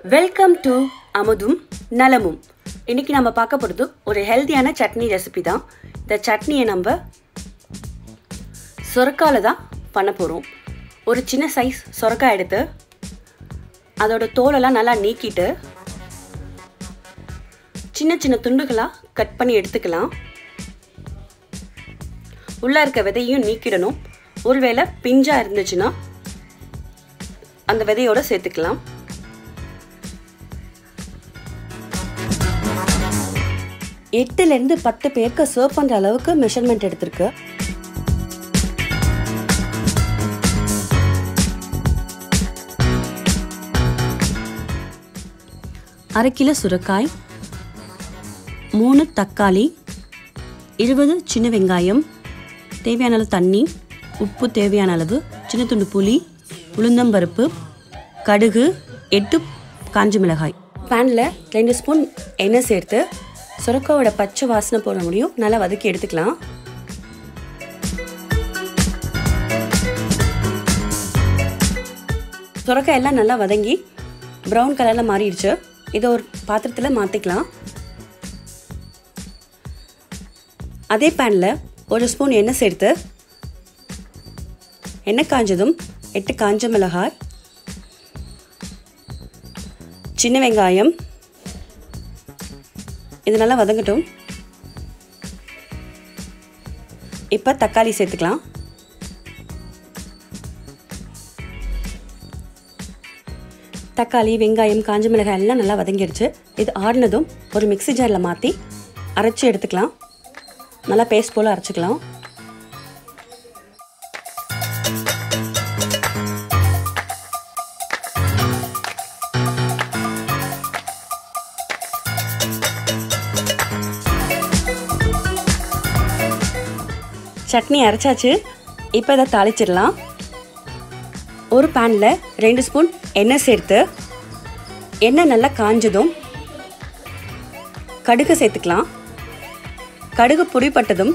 welcome to அமுதும் நலமும் இன்னைக்கு நம்ம பார்க்க போகிறது ஒரு ஹெல்த்தியான சட்னி ரெசிபி தான் இந்த சட்னியை நம்ம சொரக்கால தான் பண்ண போகிறோம் ஒரு சின்ன சைஸ் சொரக்காய் எடுத்து அதோட தோலெல்லாம் நல்லா நீக்கிட்டு சின்ன சின்ன துண்டுகளாக கட் பண்ணி எடுத்துக்கலாம் உள்ளே இருக்க விதையும் நீக்கிடணும் ஒருவேளை பிஞ்சாக இருந்துச்சுன்னா அந்த விதையோட சேர்த்துக்கலாம் எட்டுலேருந்து பத்து பேருக்கு சர்வ் பண்ணுற அளவுக்கு மெஷர்மெண்ட் எடுத்திருக்கு அரை கிலோ சுரக்காய் மூணு தக்காளி இருபது சின்ன வெங்காயம் தேவையான அளவு தண்ணி உப்பு தேவையான அளவு சின்ன துண்டு புளி உளுந்தம்பருப்பு கடுகு எட்டு காஞ்ச மிளகாய் பேனில் ரெண்டு ஸ்பூன் எண்ணெய் சேர்த்து சுரக்காவோட பச்சை வாசனை போட முடியும் நல்லா வதக்கி எடுத்துக்கலாம் சுரக்காய் எல்லாம் நல்லா வதங்கி ப்ரௌன் கலரில் மாறிடுச்சு இதை ஒரு பாத்திரத்தில் மாற்றிக்கலாம் அதே பேனில் ஒரு ஸ்பூன் எண்ணெய் சேர்த்து எண்ணெய் காஞ்சதும் எட்டு காஞ்ச மிளகாய் சின்ன வெங்காயம் இது நல்லா வதங்கட்டும் இப்போ தக்காளி சேர்த்துக்கலாம் தக்காளி வெங்காயம் காஞ்ச மிளகாய் எல்லாம் நல்லா வதங்கிடுச்சு இது ஆடினதும் ஒரு மிக்ஸி ஜாரில் மாற்றி அரைச்சி எடுத்துக்கலாம் நல்லா பேஸ்ட் போல் அரைச்சிக்கலாம் சட்னி அரைச்சாச்சு இப்போ இதை தாளிச்சிடலாம் ஒரு பேனில் ரெண்டு ஸ்பூன் எண்ணெய் சேர்த்து எண்ணெய் நல்லா காஞ்சதும் கடுகு சேர்த்துக்கலாம் கடுகு பொடிப்பட்டதும்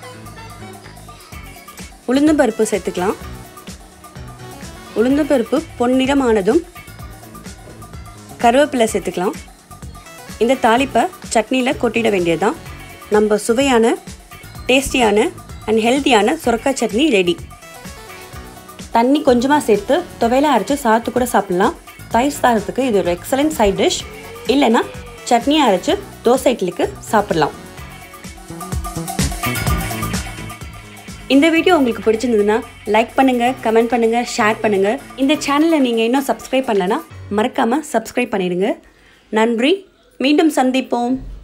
உளுந்தம்பருப்பு சேர்த்துக்கலாம் உளுந்தம்பருப்பு பொன்னிறமானதும் கருவேப்பிலை சேர்த்துக்கலாம் இந்த தாளிப்பை சட்னியில் கொட்டிட வேண்டியதுதான் நம்ம சுவையான டேஸ்டியான அண்ட் ஹெல்த்தியான சுரக்காய் சட்னி ரெடி தண்ணி கொஞ்சமாக சேர்த்து துவையில அரைச்சி சாதத்து கூட சாப்பிட்லாம் தயிர் சாதத்துக்கு இது ஒரு எக்ஸலண்ட் சைட் டிஷ் இல்லைன்னா சட்னியை அரைச்சி தோசை இட்லிக்கு சாப்பிட்லாம் இந்த வீடியோ உங்களுக்கு பிடிச்சிருந்ததுன்னா லைக் பண்ணுங்கள் கமெண்ட் பண்ணுங்கள் ஷேர் பண்ணுங்கள் இந்த சேனலை நீங்கள் இன்னும் சப்ஸ்கிரைப் பண்ணலன்னா மறக்காமல் சப்ஸ்கிரைப் பண்ணிடுங்க நன்றி மீண்டும் சந்திப்போம்